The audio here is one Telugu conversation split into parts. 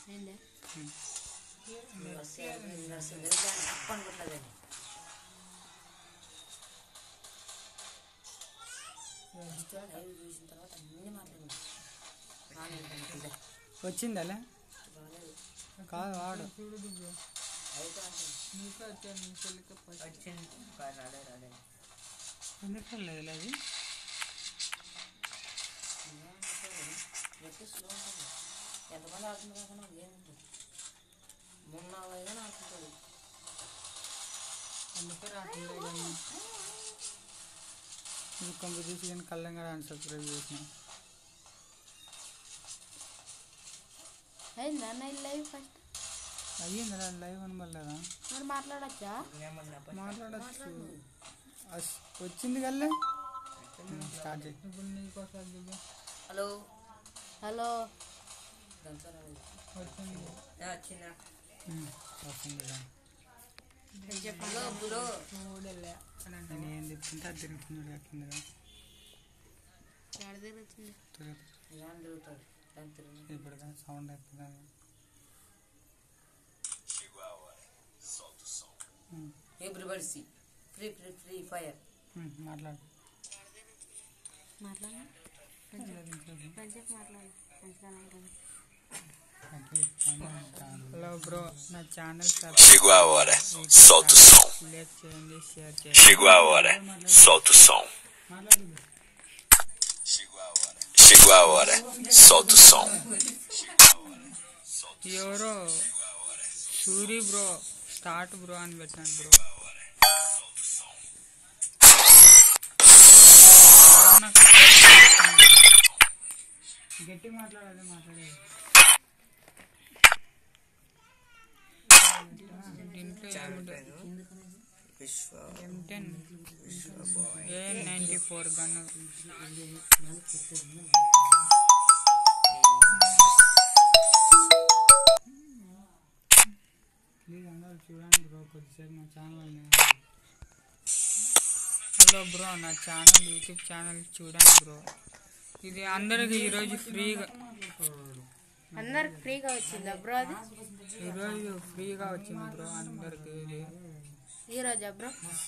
ఏందే అనుకుంటున్నదండి లైవ్ చూసిన తర్వాత అన్ని మాట్లాడింది రాలేదు వచ్చిందలే కాదు వాడు అయితే అంటే వచ్చింది కాదు, రాలే రాలే ఎందుకు లేదు అది నెట్ స్లో ఉంటుంది ఎంతమంది ఆడుతున్నారు కాకుండా ఏంటి మొన్న వైగా ఆడుతుంటాడు అందుకే రాకుండా ఇది కొంత చూసి కానీ కళ్ళంగా సబ్స్క్రైబ్ చేసిన అయిందా అన్న లైవ్ ఫస్ట్ అయ్యింది రా లైవ్ అనబడలేదా మరి మాట్లాడచ్చా మాట్లాడచ్చు అస్- వచ్చింది కల్లే స్టార్ట్ చేయి ఇప్పుడు నీకు వస్తుంది హలో హలో దాంతో రాలేదు వచ్చింది వచ్చిందా వస్తుంది హలో బ్రో నేను ఏం చెప్తుంటే అది తిరుగుతున్నాడు కిందగా ఎక్కడ తిరుగుతుంది తిరుగుతుంది ఇలా తిరుగుతాడు దాని తిరుగు ఇప్పుడు సౌండ్ ఎక్కువ ఎవ్రీబడి సి ఫ్రీ ఫ్రీ ఫ్రీ ఫైర్ మాట్లాడు మాట్లాడా కొంచెంసేపు మాట్లాడు మంచిగా మాట్లాడు హలో బ్రో నా channel Chegou a hora, solta o som. Like చేయండి షేర్ చేయండి Chegou a hora, solta o som. మాట్లాడు Chegou a hora, solta o som. ఎవరో సూరి బ్రో స్టార్ట్ బ్రో అని పెట్టినాడు బ్రో గట్టి మాట్లాడాలి మాట్లాడేది దీంట్లో ఏముంటుంది M ten A ninety four gun please అందరూ చూడండి బ్రో కొద్దిసేపు నా ఛానల్ హలో బ్రో నా ఛానల్ యూట్యూబ్ ఛానల్ చూడండి బ్రో ఇది అందరికి ఈరోజు ఫ్రీగా అందరికి ఫ్రీగా వచ్చిందా బ్రో అది ఈరోజు ఫ్రీగా వచ్చింది బ్రో అందరికి ఇది ఈ రోజా బ్రో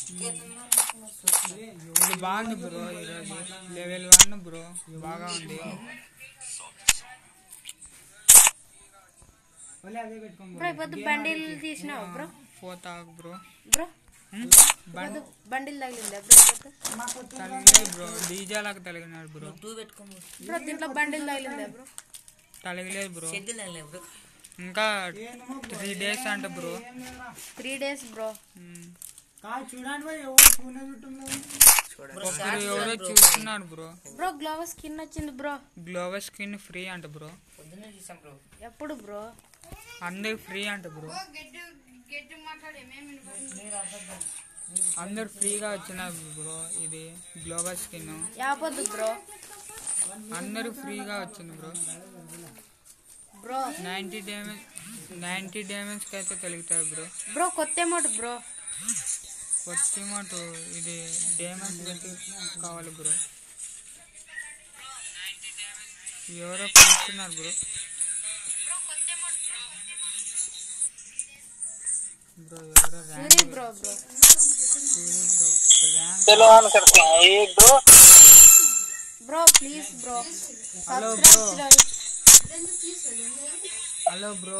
ఇది బాగుంది బ్రో ఈరోజు లెవెల్ వన్ బ్రో బాగా ఉంది అదే బ్రో ఇప్పుడు బండిల్ తీసినావు బ్రో పోతా బ్రో బ్రో ఇప్పుడు బండిల్ తగిలిందా బ్రో ఇప్పుడు తలగలేదు బ్రో డీజే లాగా తలిగినాడు బ్రో టూ పెట్టుకోము బ్రో దీంట్లో బండిల్ తగిలిందా బ్రో తలగలేదు బ్రో షెడ్యూల్ వెళ్ళే బ్రో ఇంకా త్రీ డేస్ అంట bro three days bro um. Bro ఒకరు ఎవరో చూస్తున్నాడు బ్రో బ్రో గ్లోవ్ స్కిన్ వచ్చింది బ్రో గ్లోవర్ స్కిన్ ఫ్రీ అంట బ్రో పొద్దున్నే చూసాం బ్రో ఎప్పుడు బ్రో అందరికి ఫ్రీ అంట బ్రో అందరు ఫ్రీగా వచ్చిన బ్రో ఇది గ్లోబల్ స్కిన్ యాపొద్దు బ్రో అందరు ఫ్రీగా వచ్చింది bro bro ninety damage ninety డ్యామేజ్కి అయితే తెలుగుతారు బ్రో బ్రో కొత్త అమౌంట్ బ్రో కొత్త అమౌంట్ ఇది డ్యామేజ్ పెట్టి కావాలి బ్రో ఎవరో పిలుస్తున్నారు బ్రో బ్రో ఎవరో ర్యాంక్ సూరి bro bro bro rank bro please bro hello subscribe bro చేయండి. Hello bro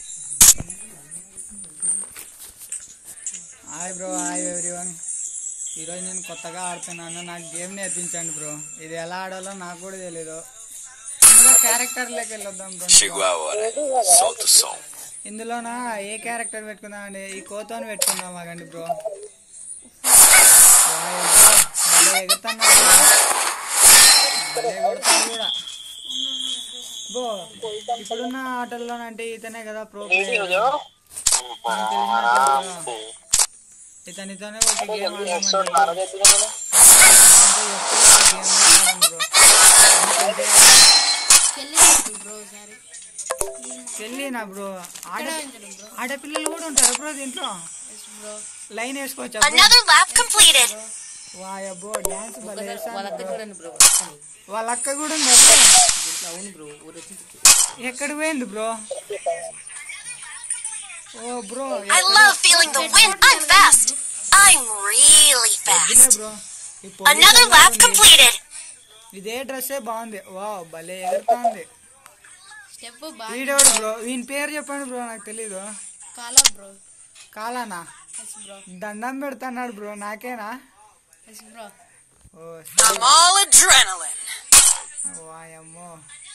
hi bro hi everyone ఈరోజు నేను కొత్తగా ఆడుతున్నాను నాకు గేమ్ నేర్పించండి బ్రో ఇది ఎలా ఆడాలో నాకు కూడా తెలీదు ఇందులో క్యారెక్టర్లోకి వెళ్ళొద్దాం bro Chegou a hora, solta o som. ఇందులోనా ఏ క్యారెక్టర్ పెట్టుకుందాం అండి ఈ కోతోని పెట్టుకుందాం మాకండి బ్రో వాయ్ బ్రో, భలే ఎగురుతున్నాడు బ్రో. భలే కొడతాడు కూడా బ్రో ఇప్పుడున్న ఆటల్లోనంటే ఇతనే కదా ప్రో ప్లేయర్ ఇతనితోనే ఒక గేమ్ ఆడమంటే చెల్లి బ్రో ఒకసారి వెళ్ళినా బ్రో ఆడ ఆడపిల్లలు కూడా ఉంటారు బ్రో దీంట్లో బ్రో లైన్ వేసుకోవచ్చా Another lap completed. వాయబ్బో డాన్స్ భలే వాళ్ళ వేస్తాను అక్క బ్రో. చూడండి బ్రో వాళ్ళ అక్క కూడా ఉంది బ్రో దీంట్లో అవును బ్రో ఊరు వచ్చి ఎక్కడ పోయింది బ్రో ఓ bro I love feeling the wind. I'm fast. I'm really fast. Bro Another lap completed. ఇదే డ్రెస్సే బాగుంది వా భలే ఎగురుతుంది స్టెప్ బాగా వీడెవడు బ్రో వీని పేరు చెప్పండి బ్రో నాకు తెలీదు కాలా బ్రో కాలానా ఎస్ బ్రో దండం పెడుతున్నాడు బ్రో నాకేనా ఎస్ బ్రో ఓ I'm all adrenaline. వాయమ్మో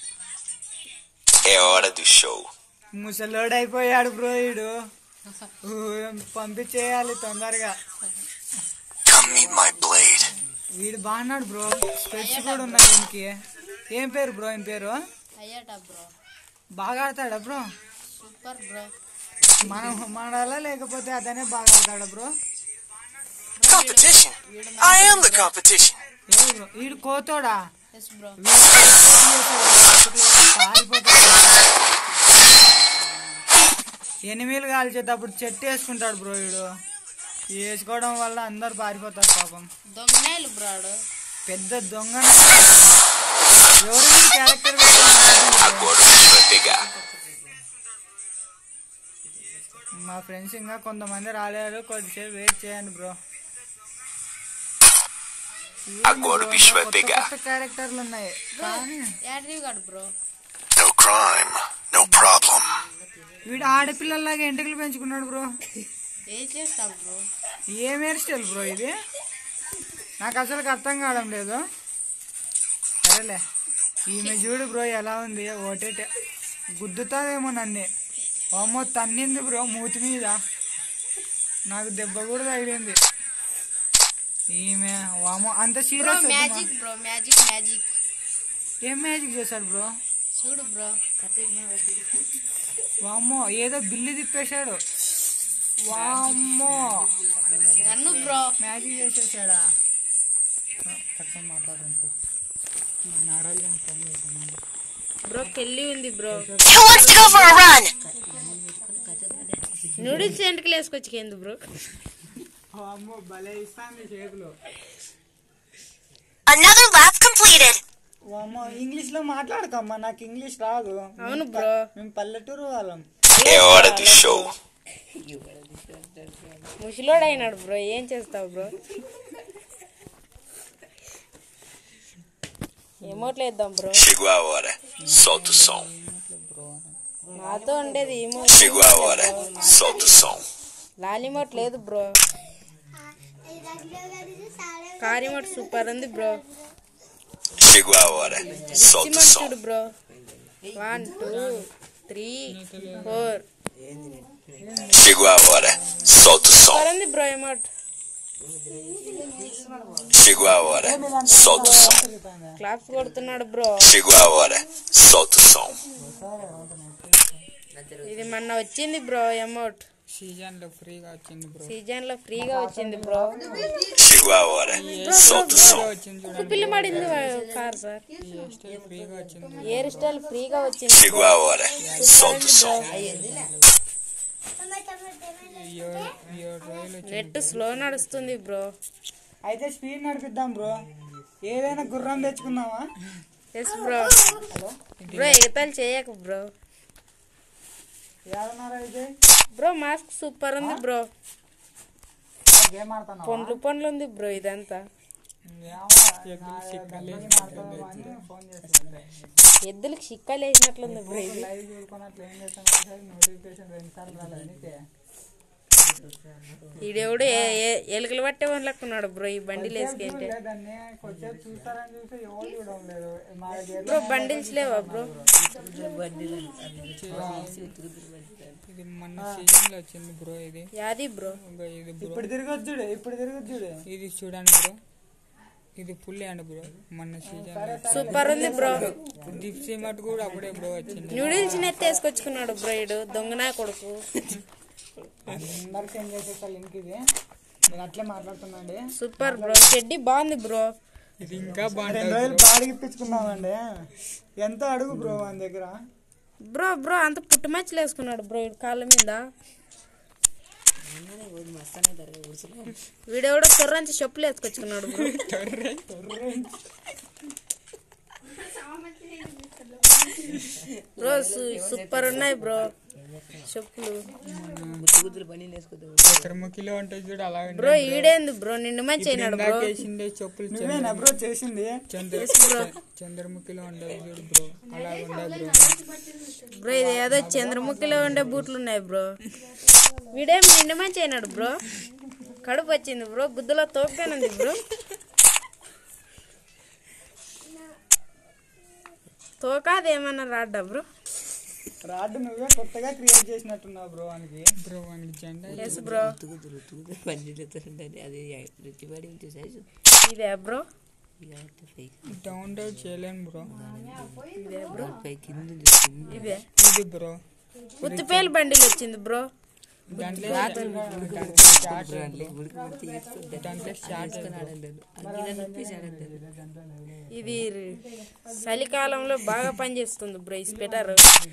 É hora do show. ముసలోడు అయిపోయాడు బ్రో వీడు ఊ, పంపించేయాలి తొందరగా Come meet my blade. వీడు బాగున్నాడు బ్రో స్పెట్స్ కూడా ఉన్నాయి దీనికి ఏం పేరు బ్రో ఏం పేరు అయ్యాట బ్రో బాగా ఆడతాడా బ్రో సూపర్ బ్రో మనం మాడాలా లేకపోతే అతనే బాగా ఆడతాడా bro Competition. I am the competition. ఏ బ్రో వీడు కోతోడా ఎస్ బ్రో ఎనిమిలు కాల్చేటప్పుడు చెట్టు వేసుకుంటాడు బ్రో వీడు వేసుకోవడం వల్ల అందరు పారిపోతారు పాపం దొంగనేలు బ్రాడు పెద్ద దొంగ ఎవరు character Agora o bicho vai pegar. మా ఫ్రెండ్స్ ఇంకా కొంతమంది రాలేరు కొద్దిసేపు వెయిట్ చేయండి bro Agora o bicho vai pegar. కొత్త క్యారెక్టర్లు ఉన్నాయి కానీ యాడ్రీవ్ గాడు bro No crime, no problem. వీడు ఆడపిల్లల్లాగా ఎంటుకలు పెంచుకున్నాడు బ్రో ఏం చేస్తావు బ్రో ఏం హెయిర్ స్టైల్ బ్రో ఇది నాకు అసలు అర్థం కావడం లేదు సరేలే ఈమె చూడు బ్రో ఎలా ఉంది ఒకటే గుద్దుతాదేమో నన్ను అమ్మో తన్నింది బ్రో మూతి మీద నాకు దెబ్బ కూడా తగిలింది ఈమె వామో అంత bro serious magic bro magic magic ఏం మ్యాజిక్ చేశాడు బ్రో చూడు బ్రో వామ్మో ఏదో బిల్లు తిప్పేశాడు వామ్మో నన్ను బ్రో మ్యాజిక్ చేసేసాడా పక్కన మాట్లాడండి నారాజు ఫోన్ చేశాను బ్రో పెళ్లి ఉంది bro Who wants to go for a run? Noodles ఎంటకలు వేసుకొచ్చుకేంది బ్రో అమ్మో భలే ఇస్తాంది చేతులు Another lap completed. అమ్మో ఇంగ్లీష్ లో మాట్లాడకమ్మా నాకు ఇంగ్లీష్ రాదు అవును బ్రో మేము పల్లెటూరు వాళ్ళం É hora do show. ముసలోడు అయినాడు బ్రో ఏం చేస్తావు బ్రో ఎమోట్లు వేద్దాం bro Chegou a hora. Solta o som. నాతో ఉండేది ఏమో Chegou a hora. Solta o som. లాలిమోట్ లేదు బ్రో కారిమోట్ సూపర్ ఉంది bro Chegou a hora. Solta o సిమోట్ som. చూడు bro one two three four Chegou a hora. Solta o som. Super ఉంది bro emote Chegou a hora. Solta o som. Claps కొడుతున్నాడు bro Chegou a hora. Solta o som. ఇది మొన్న వచ్చింది బ్రో అమౌంట్ సీజన్ లో ఫ్రీగా వచ్చింది బ్రో సీజన్ లో ఫ్రీగా వచ్చింది bro Chegou a hora. Solta o som. వచ్చింది చూడండి పిల్లి పడింది కార్ సార్ ఫ్రీగా వచ్చింది హెయిర్ స్టైల్ ఫ్రీగా వచ్చింది Chegou a hora. Solta o som. ఏడు ఏడు రోజులు వచ్చింది నెట్ స్లో నడుస్తుంది బ్రో అయితే స్పీడ్ నడిపిద్దాం బ్రో ఏదైనా గుర్రం తెచ్చుకుందామా ఎస్ బ్రో బ్రో ఎగతాలు చేయకు బ్రో ఏడన్నారా అయితే బ్రో మాస్క్ సూపర్ ఉంది బ్రో గేమ్ ఆడుతున్నావా పండ్లు పండ్లు ఉంది బ్రో ఇదంతా ఫోన్ చేస్తాను ఎద్దులకు చిక్కలు వేసినట్లుంది బ్రో ఇది లైవ్ చూడుకున్నట్లు ఏం చేస్తాను నోటిఫికేషన్ రెండు సార్లు రాలేదు నీకే ఈడెవడు ఏ- ఏ- ఎలుకలు పట్టే వాళ్ళకున్నాడు బ్రో ఈ బండిలు వేసుకుంటే దాన్ని కొంచెం చూస్తారని చూస్తే ఎవరు చూడడం లేదు మా దగ్గర బ్రో బండిల్స్ లేవా బ్రో ఇది మొన్న సీజన్ లో వచ్చింది బ్రో ఇది యాది బ్రో ఇది ఇప్పుడు తిరగొచ్చు చూడు ఇప్పుడు తిరగొచ్చు చూడు ఇది చూడండి బ్రో ఇది ఫుల్ హ్యాండ్ బ్రో మొన్న సీజన్ సూపర్ ఉంది బ్రో దిప్సీ మట్ కూడా అప్పుడే బ్రో వచ్చింది న్యూడిల్స్ నెత్తి వేసుకొచ్చుకున్నాడు బ్రో ఈడు దొంగనా కొడుకు అందరికి ఏం చేసేస్తా లింక్ ఇది నేను అట్లే మాట్లాడుతున్నాండి సూపర్ బ్రో చెడ్డి బాగుంది బ్రో ఇది ఇంకా బాగుంటుంది రెండు రోజులు బాడికి ఇప్పించుకున్నామండి ఎంత అడుగు బ్రో మన దగ్గర బ్రో బ్రో అంత పుట్టుమచ్చలు వేసుకున్నాడు బ్రో ఈడు కాళ్ళ మీద వీడెవడో తొర్రంచి చెప్పులు వేసుకొచ్చుకున్నాడు బ్రో బ్రో సూపర్ ఉన్నాయి బ్రో చెప్పులు గుద్దు గుద్దులు బండి వేసుకుంటావు చతుర్ముఖిలో ఉంటుంది చూడు అలా ఉంది. బ్రో ఈడేంది బ్రో నిండు మంచి అయినాడు బ్రో ఇందాక వేసిండే చెప్పులు నువ్వేనా బ్రో చేసింది చంద్ర చంద్రముఖిలో ఉండదు చూడు బ్రో అలా ఉండదు బ్రో బ్రో ఇది ఏదో చంద్రముఖిలో ఉండే బూట్లు ఉన్నాయి బ్రో వీడేం నిండు మంచి అయినాడు బ్రో కడుపు వచ్చింది బ్రో గుద్దులో తోపుగానుంది బ్రో తోక అదేమన్నా రాడ్డా బ్రో రాడ్ నువ్వే కొత్తగా క్రియేట్ చేసినట్టున్నావు బ్రో వానికి బ్రో వానికి జెండా ఎస్ బ్రో గుద్దు గుద్దు బండి ఎత్తుంటుంది అది రుచిపడి ఉంటే సైజు ఇదే బ్రో ఇక అయితే ఫైక్ డౌన్లోడ్ చేయలేను బ్రో ఇదే బ్రో పై కింద ఉంది, కింద. ఇదే ఇది బ్రో ఉత్తిపేలు బండిలు వచ్చింది బ్రో దాంట్లో బ్రో, అందులో ఉడికి ఉడికి వేసుకుంటే దాంట్లో స్టార్ట్ వేసుకొని ఆడంటాడు అందులో నొప్పేసి ఆడంటాడు ఇది చలికాలంలో బాగా పనిచేస్తుంది బ్రో ఈ స్వెటర్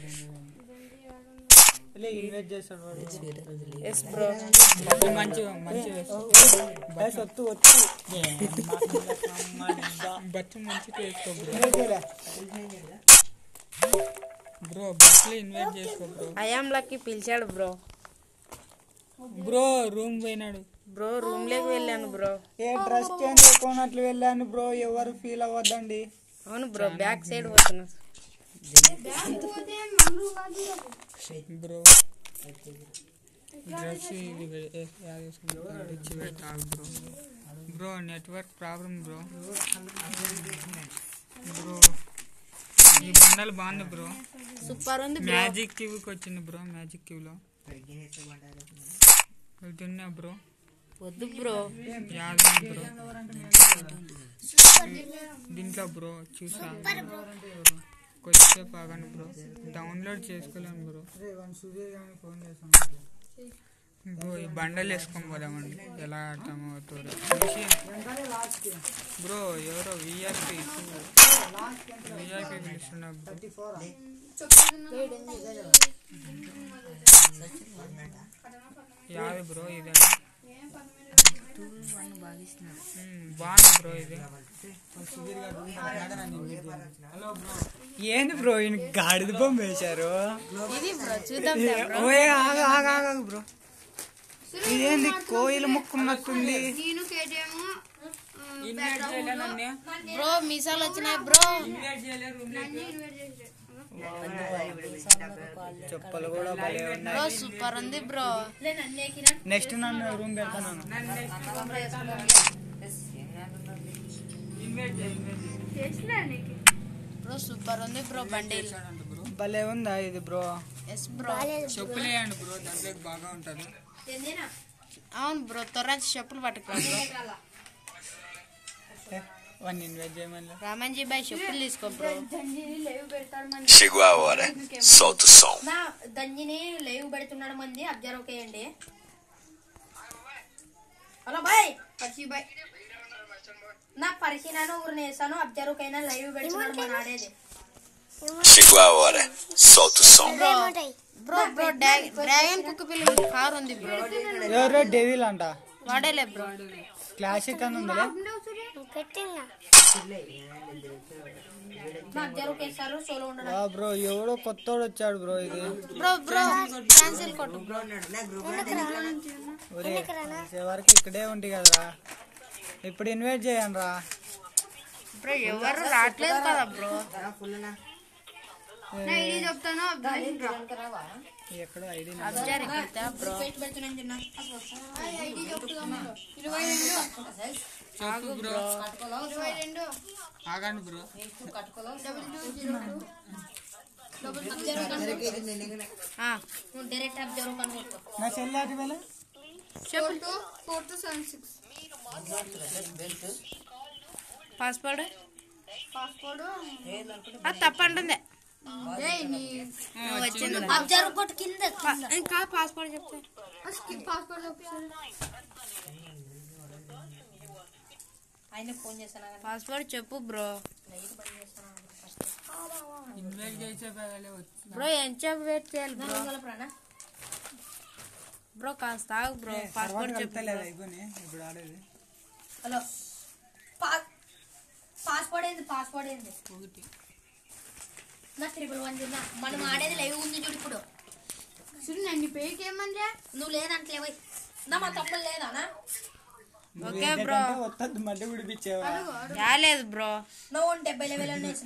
ఇన్వెస్ట్ చేస్తాడు వాడు. ఎస్ బ్రో మంచిగా మంచిగా ఒత్తు ఒత్తు బట్టలు మంచిగా వేసుకో బ్రో బ్రో బట్టలు ఇన్వైట్ చేసుకో బ్రో అయాంలకి పిలిచాడు బ్రో బ్రో రూమ్ పోయినాడు బ్రో రూమ్ లోకి వెళ్ళాను బ్రో ఏ డ్రెస్ చేంజ్ చేసుకోనట్లు వెళ్ళాను బ్రో ఎవరు ఫీల్ అవ్వద్దండి అవును బ్రో బ్యాక్ సైడ్ పోతున్నా బ్రో డ్రెస్ ఇది వే- ఏ- యాడ్ చేసుకుంటా. ఇచ్చి పెట్టాలి bro bro network problem bro bro ఈ బండలు బాగుంది బ్రో సూపర్ ఉంది బ్రో మ్యాజిక్ క్యూకి వచ్చింది బ్రో మ్యాజిక్ క్యూలో వెళ్తున్నా బ్రో వద్దు బ్రో యాదవ్ బ్రో దీంట్లో బ్రో చూసా కొద్దిసేపు ఆగండి బ్రో డౌన్లోడ్ చేసుకోలేము బ్రో బ్రో ఈ బండలు వేసుకొని పోదామండి ఎలా ఆడతామో చూడ చూసి బ్రో ఎవరో విఆర్పి విఆర్పి పిలుస్తున్నా బ్రో యాది బ్రో ఇదే బాగుంది బ్రో ఇది ఏంది బ్రో ఈయన గాడిద బొమ్మ వేశారు ఇది బ్రో చూద్దాం ఓయ్ ఆగ ఆగ ఆగ బ్రో ఇదేంది కోయిల ముక్కున్నట్టుంది బ్రో మీసాలు వచ్చినాయి బ్రో చెప్పలు కూడా భలే ఉన్నాయి బ్రో సూపర్ ఉంది బ్రో నెక్స్ట్ నన్ను రూమ్ పెడుతున్నాను బ్రో సూపర్ ఉంది బ్రో బండిల్ భలే ఉందా ఇది బ్రో ఎస్ బ్రో చెప్పులు వేయండి బ్రో దాంట్లో బాగా ఉంటుంది అవును బ్రో త్వరగా చెప్పులు పట్టుకో బ్రో వన్ ఇన్వైట్ చేయమని రామన్జీ బాయ్ చెప్పులు తీసుకో bro Chegou a hora. Solta o som. నా దంజిని లైవ్ పెడుతున్నాడు మంది అబ్జర్వ్ చేయండి హలో బాయ్ పరిచి బాయ్ నా పరిశీలన ఊరిని వేసాను అబ్జర్వ్ కైనా లైవ్ పెడుతున్నాడు మన ఆడేది Chegou a hora. Solta o som. Bro bro dragon కుక్క పిల్ల కార్ ఉంది బ్రో ఎవరో డెవిల్ అంట వాడేలే బ్రో క్లాసిక్ అని ఉందిలే నా అబ్జర్వ్ చేస్తారు సోలో ఉండడం ఆ బ్రో ఎవడో కొత్తోడు వచ్చాడు బ్రో ఇది బ్రో బ్రో క్యాన్సిల్ కొట్టు బ్రో ఒరే వరకు ఇక్కడే ఉంది కదరా ఇప్పుడు ఇన్వైట్ చేయండి రా బ్రో ఎవరు రావట్లేదు కదా బ్రో ఎక్కడ ఐడి అబ్జర్ ఇక్కడ బ్రో పెడుతున్నాను చిన్న చెప్పు బ్రో ఆగండి బ్రో ఆ, డైరెక్ట్ అబ్జర్వ్ కనుక్కో నా చెల్లి అటు వెళ్ళ పాస్పోర్ట్ అది తప్పంటుంది వచ్చింది అబ్జర్వ్ కొట్టు కింద ఇంకా పాస్పోర్ట్ చెప్తే ఆయన ఫోన్ చేశాను పాస్పోర్ట్ చెప్పు బ్రో ఇన్వైట్ చేసే బ్రో ఎంతసేపు వెయిట్ చేయాలి బ్రో ప్రాణ బ్రో కాస్త ఆగు బ్రో పాస్పోర్ట్ చెప్పు లేదు అయిపోయి ఇప్పుడు ఆడేది హలో పా- పాస్పోర్ట్ ఏంది పాస్పోర్ట్ ఏంది నా త్రిపుల్ వన్ చూడ మనం ఆడేది లైవ్ ఉంది చూడు ఇప్పుడు చూడు నన్ను పేకి ఏమన్నా నువ్వు లేదంటే పోయి నా మా తమ్ముడు లేదానా ఓకే బ్రో వస్తుంది మడ్డ విడిపించేవా రాలేదు బ్రో నువ్వు డెబ్బై లెవెల్ వేసిన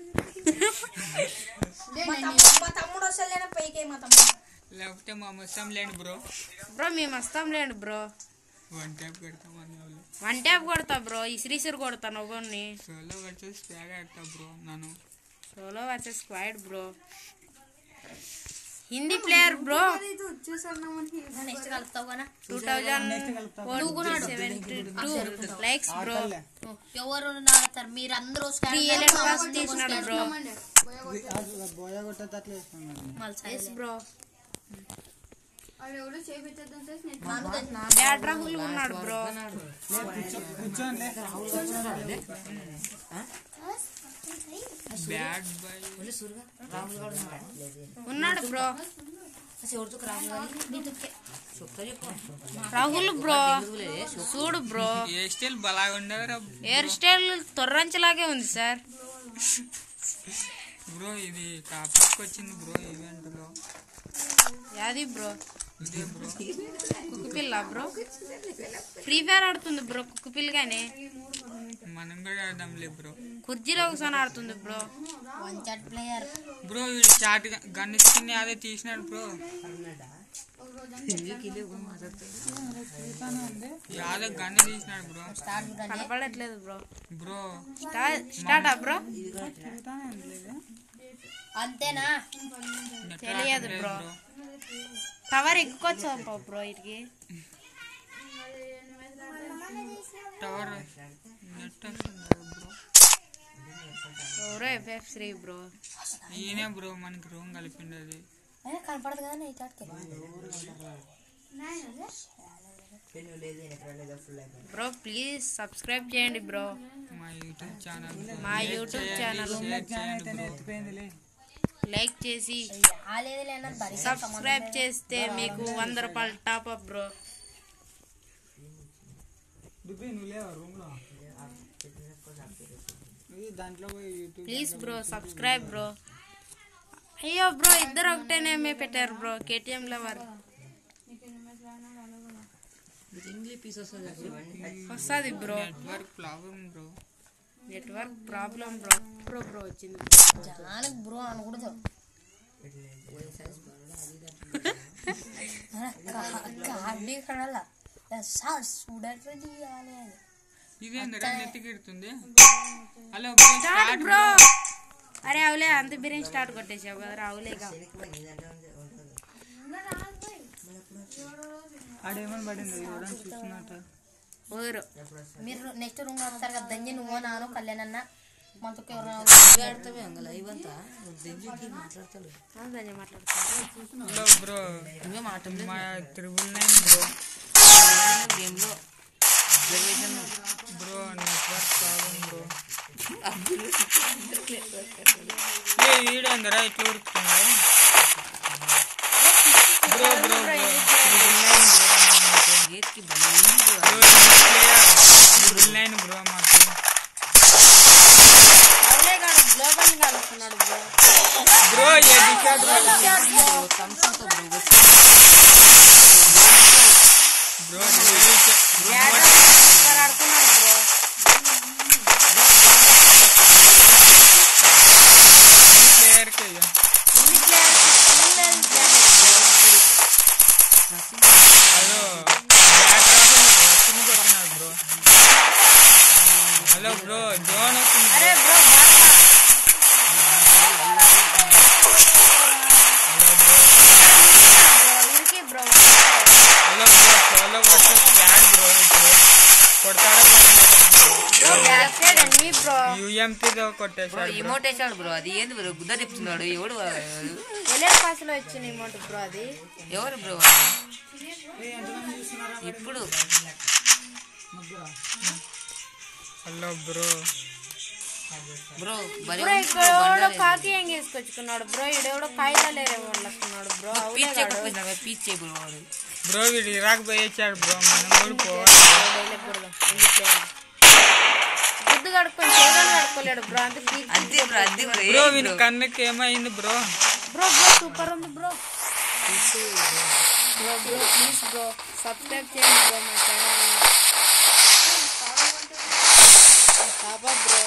మా తమ్ముడు మా తమ్ముడు వస్తే లేనా పైకి మా తమ్ముడు లేకపోతే మా ముస్సాం లేండి బ్రో బ్రో మేము వస్తాం లేండి బ్రో వన్ టైప్ పెడతామని వాళ్ళు వన్ ట్యాప్ కొడతా బ్రో ఇసిరిసిరి కొడతాను ఒకరిని సోలో వర్సెస్ స్క్వాడ్ ఆడతా బ్రో నన్ను solo versus squad bro Hindi player bro next కలుపుతావు కదా two thousand seventy two likes bro ఎవరు ఆడతారు మీరు అందరూ త్రీ ఎలెట్ పాస్ తీసినాడు బ్రో బోయ కొట్టేటట్లు వేసుకున్నాను ఎస్ బ్రో వాడు ఎవడో చేపించేద్దాం సార్ బ్యాట్ రాహుల్ ఉన్నాడు బ్రో కూర్చోండి బ్యాడ్ బాయ్ రాహుల్ గారు ఉన్నాడా? ఉన్నాడు బ్రో అసలు ఎవరితో రాహుల్ గారు చెప్తా చెప్పు రాహుల్ బ్రో చూడు బ్రో ఏ స్టైల్ బలాగా ఉండదురా హెయిర్ స్టైల్ తొర్రంచలాగే ఉంది సార్ బ్రో ఇది కాపాకి వచ్చింది బ్రో ఈవెంట్ లో యాది బ్రో ఇదే బ్రో కుక్క పిల్ల బ్రో ఫ్రీ ఫైర్ ఆడుతుంది బ్రో కుక్క పిల్లగానే మనం కూడా ఆడదాంలే బ్రో కుర్జీలో ఒకసారి ఆడుతుంది bro one chat player bro వీడు చాట్ గన్ స్కిన్ అదే తీసినాడు బ్రో యాదో గన్ తీసినాడు బ్రో కనపడట్లేదు బ్రో బ్రో స్టార్ట్ స్టార్టా బ్రో అంతేనా తెలియదు బ్రో టవర్ ఎక్కువ బ్రో ఇటుకి టవర్ నెట్ వస్తుంది బ్రో ఎవరో ఎఫ్ఎఫ్ శ్రీ బ్రో ఈయనే బ్రో మనకి రూమ్ కలిపిండేది అయినా కనపడదు కదా నీ చాట్కి బ్రో ప్లీజ్ సబ్స్క్రైబ్ చేయండి బ్రో మా యూట్యూబ్ ఛానల్ మా యూట్యూబ్ ఛానల్ షేర్ చేయండి బ్రో లైక్ చేసి ఆలేదు లేనా బరి సబ్స్క్రైబ్ చేస్తే మీకు వంద రూపాయలు టాప్ అప్ బ్రో దుబ్బి నువ్వు లేవా రూమ్ లో ఇది దాంట్లో పోయి YouTube please bro subscribe bro అయ్యో బ్రో ఇద్దరు ఒకటేనేమే పెట్టారు bro KTM lover English piece వస్తుంది వస్తుంది bro network problem bro network problem bro bro bro వచ్చింది జానకి బ్రో అనకూడదు కార్డీ కడాల సార్ చూడట్టు చేయాలి అది ఇదేందిరా నెత్తికెడుతుంది హలో బ్రో స్టార్ట్ బ్రో అరే అవులే అంత బిర్యానీ స్టార్ట్ కొట్టేసావు కదా రావులేగా ఆడేమని పడింది ఎవరైనా చూస్తున్నట్టు ఊరు మీరు నెక్స్ట్ రూమ్ లో వస్తారు కదా దంజి నువ్వు నాను కళ్యాణ్ అన్న మనతో ఎవరైనా ఆడతావే అంగ లైవ్ అంతా దెంజుకి మాట్లాడతాడు అవును మాట్లాడుతాను హలో బ్రో నువ్వే మాట్లాడలేదు మా త్రిబుల్ నైన్ బ్రో గేమ్ లో reservation bro network problem bro ఏ వీడందరా ఇట్లా ఉరుకుతుంది bro bro bro triple nine bro gate కి బలి ఉంది bro. Bro player triple nine bro మాకు అవులే కాదు గ్లోబల్ కలుస్తున్నాడు బ్రో బ్రో ఏ దిశా బ్రో thumbs up తో bro. బ్రో రిలీజ్ ఒకసారి ఆడుతున్నాడు బ్రో ప్లేయర్ కే ఇన్ని ప్లేయర్స్ హలో బ్యాట్ రాకుండా వచ్చింది కొట్టినాడు బ్రో హలో బ్రో జోన్ వస్తుంది అరే బ్రో బాగా ఇరికి bro hello bro solo versus squad bro ఇప్పుడు కొడతాడా bro back side enemy bro యూఎంపీతో కొట్టేశాడు బ్రో ఇమోట్ వేసాడు బ్రో అది ఏంది బ్రో గుద్ద తిప్పుతున్నాడు ఎవడు ఎలేట్ పాస్ లో వచ్చిన అమౌంట్ బ్రో అది ఎవరు బ్రో ఇప్పుడు హలో బ్రో బ్రో బలి బ్రో ఇక్కడ ఎవడో కాకి ఏం వేసుకొచ్చుకున్నాడు బ్రో ఈడెవడో కాగితాలు ఏరే వాళ్ళకున్నాడు బ్రో పీచ్ అవులే కాడు చేయకపోయినా పీచ్ చేయ బ్రో వాడు బ్రో వీడు ఇరాక్ పోయేచ్చాడు బ్రో మనం కూడా పోవాలి డైలాగ్ కూడా ఉంది ప్లేయర్ మొద్దు కడుక్కొని చేయడం కడుక్కోలేడు బ్రో అంత బీచ్ అద్దె బ్రో అద్దె బ్రో బ్రో వీని కన్నుకి ఏమైంది బ్రో బ్రో బ్రో సూపర్ ఉంది bro bro bro please bro subscribe చేయండి బ్రో మా ఛానల్ పాపా బ్రో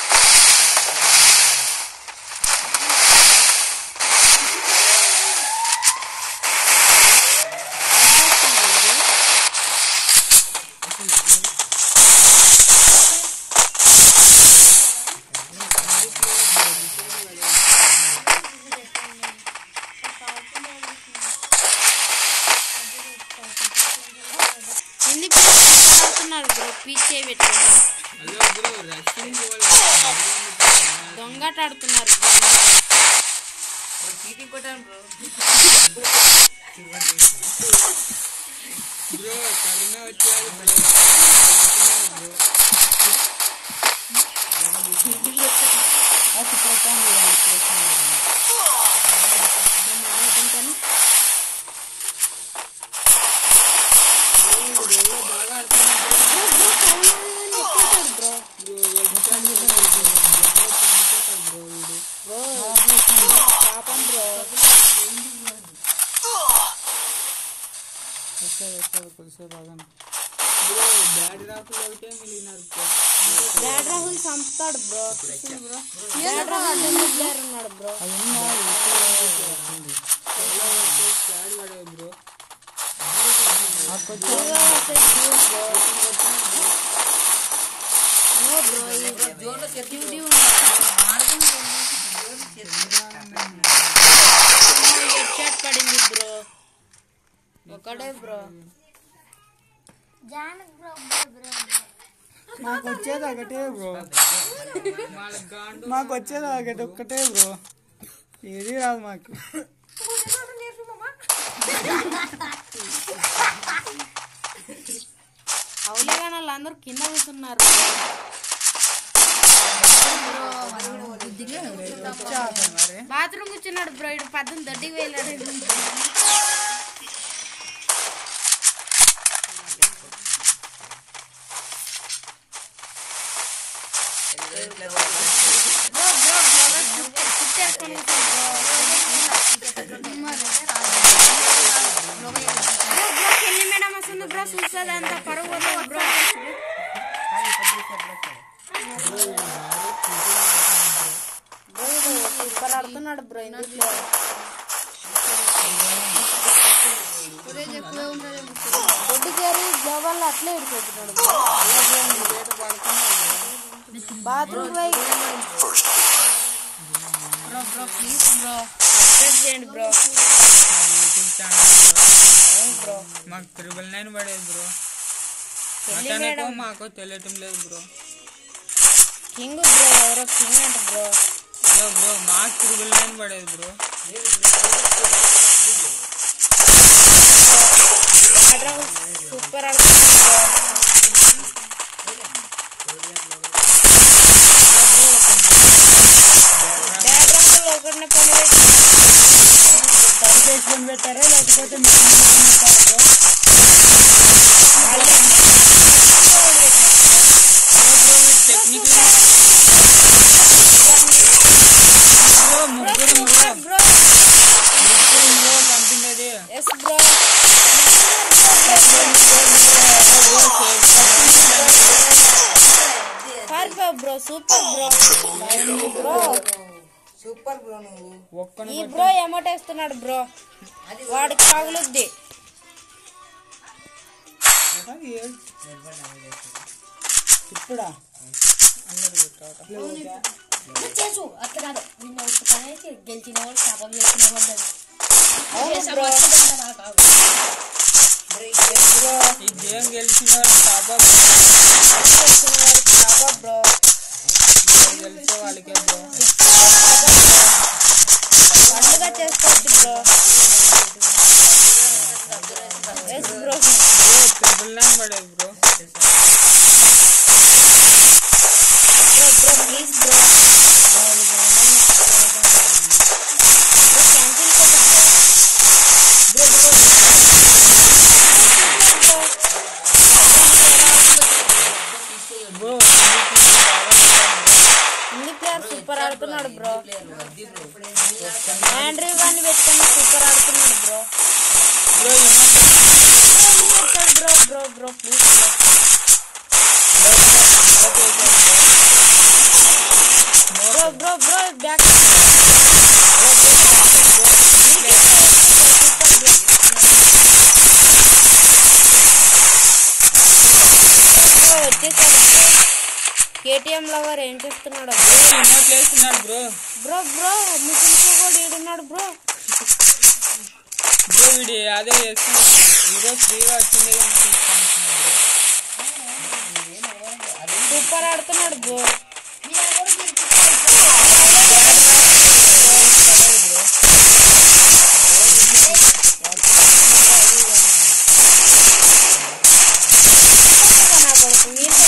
హిందీ ఆడుతున్నారు బ్రో పీచే పెట్టుకొని దొంగట ఆడుతున్నారు బ్రో చీటింగ్ కొట్టాను బ్రో బ్రో కరోనా వచ్చేది పాపం బ్రో వస్తుంది వస్తుంది కొద్దిసేపు ఆగండి బ్రో బ్యాడ్ రాకులు ఒకటే మిగిలినారు బ్రో బ్యాడ్ రాహుల్ చంపుతాడు బ్రో బ్యాడ్ రాహుల్ ఎందుకు ప్లేయర్ ఉన్నాడు బ్రో బ్యాడ్ పడేది బ్రో నో బ్రో జోన్లో చెత్త హెడ్ షాట్ పడింది బ్రో ఒకడే బ్రో మాకు వచ్చేది ఒకటే బ్రో మాకు వచ్చేది ఒకటి ఒక్కటే బ్రో ఏది రాదు మాకు అవులే కానీ వాళ్ళందరూ కింద కూర్చున్నారు వచ్చేది మరి బాత్రూమ్ కూర్చున్నాడు బ్రో ఇడు పద్దెనిమిది దొడ్డికి వెళ్ళాడు బ్రో బ్రో బ్రో కుట్టేసుకొని బ్రో బ్రో పెళ్లి మేడం వస్తుంది బ్రో చూస్తుంది అంత పరుగు పోతుంది బ్రో సూపర్ ఆడుతున్నాడు బ్రో ఇందులో దొడ్డు చేరి గ్లోబల్ అట్లే ఇడిపోతున్నాడు బాత్రూమ్ పోయి bro bro please bro subscribe చేయండి బ్రో యూట్యూబ్ ఛానల్ బ్రో మాకు త్రిబుల్ నైన్ పడేది బ్రో పెళ్లి అతనుకో మేడం మాకు తెలియటం లేదు బ్రో కింగ్ బ్రో ఎవరో కింగ్ అంట బ్రో హలో బ్రో మాకు త్రిబుల్ నైన్ పడేది బ్రో సూపర్ ఆడుతున్నాడు బ్రో బ్యాడ్ రాకులు ఒకరిని పని పెట్టి చేసుకొని పెట్టారా లేకపోతే మీకు టెక్నిక్ బ్రో ముగ్గురు బ్రో బ్రో ముగ్గురు బ్రో సంథింగ్ అది ఎస్ బ్రో పారిపో bro super bro bro super bro నువ్వు ఒక్కను ఈ బ్రో ఎమోటేస్తున్నాడు బ్రో వాడికి తగులుద్ది ఇప్పుడా అందరు చేసు అట్లా కాదు నిన్న ఒక పని అయితే గెలిచిన వాళ్ళు శాపం చేసిన వాళ్ళు అవును బ్రో ఈ గేమ్ గెలిచిన టాప్ తెలిసిన వాడికి లాభా బ్రో గెలిచే వాళ్ళకే బ్రో పండుగ చేసుకోవచ్చు bro yes bro triple nine పడేది bro bro bro please bro cancel కొట్టు బ్రో బ్రో బ్రో బ్రో బాగా bro emote bro bro bro please bro bro bro back వచ్చేసాడు కేటీఎం లవర్ ఏం చేస్తున్నాడు ఇమోట్ వేస్తున్నాడు బ్రో బ్రో బ్రో ముస్లిం కూడా ఈడున్నాడు బ్రో బ్రో వీడి అదే వేస్తున్నాడు ఈరోజు ఫ్రీగా వచ్చింది కానీ తీసుకుంటున్నాడు బ్రో సూపర్ ఆడుతున్నాడు బ్రో నా కొడుకు మీతో